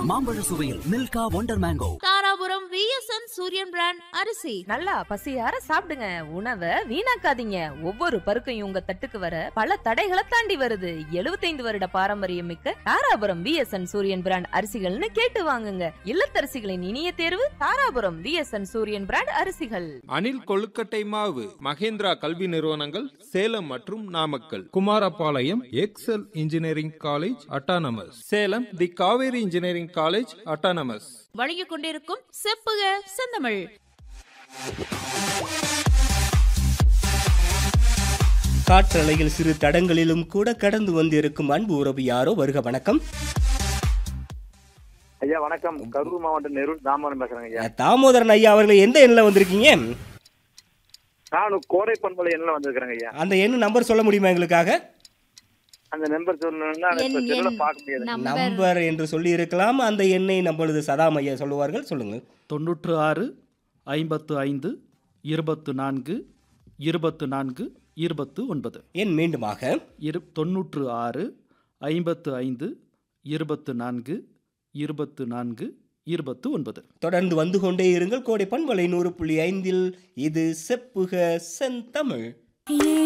மாம்பழ சுவையில் Milka wonder mango Dharapuram VSN Suriyan brand அரிசி நல்லா பசியார சாப்பிடுங்க உணவை வீணாக்காதீங்க ஒவ்வொரு பருக்கையும் உங்க தட்டுக்கு வர பல தடைகளை தாண்டி வருது 75 வருட பாரம்பரியம் மிக்க தாராபுரம் விஎஸ்என் சூரியன் பிராண்ட் அரிசிகள்னு கேட்டு வாங்குங்க இல்லத்தரசிகளின் இனிய தேர்வு தாராபுரம் விஎஸ்என் சூரியன் பிராண்ட் அரிசிகள் அணில் கொழுக்கட்டை மாவு மகேந்திரா கல்வி நிறுவனங்கள் சேலம் மற்றும் Namakkal Kumarapalayam Excel engineering college autonomous Salem the Kaveri engineering college autonomous வழங்கிக் கொண்டிருக்கும் செப்புக செந்தமிழ் காற்றலையில் சிறு தடங்களிலும் கூட கடந்து வந்திருக்கும் அன்பு உறவு யாரோ வருக வணக்கம் ஐயா வணக்கம் கரூர் மாவட்டம் நெரூர் தாமரம் பேசுறேங்க ஐயா தாமோதரன் ஐயா அவர்கள் எந்த எண்ணில் வந்திருக்கீங்க நானும் கோடை பண்பலை எண்ணில் வந்திருக்கிறேங்க ஐயா அந்த எண் நம்பர் சொல்ல முடியுமா எங்களுக்காக அந்த நம்பர் சொல்லணும்னா எண், இப்ப செல்லுல எண். பார்க்க முடியாது நம்பர் நம்பர் என்று சொல்லி இருக்கலாம் அந்த எண்ணை நம்மளது சதாம் ஐயா சொல்லுவார்கள் சொல்லுங்க தொண்ணூற்று ஆறு ஐம்பத்து ஐந்து இருபத்து நான்கு இருபத்து நான்கு இருபத்து ஒன்பது எண் மீண்டுமாக இரு தொண்ணூற்று ஆறு ஐம்பத்து ஐந்து இருபத்து நான்கு இருபத்து நான்கு இருபத்து ஒன்பது தொடர்ந்து வந்து கொண்டே இருங்கள் கோடை பண்பலை நூறு புள்ளி ஐந்தில் இது செப்புக செந்தமிழ்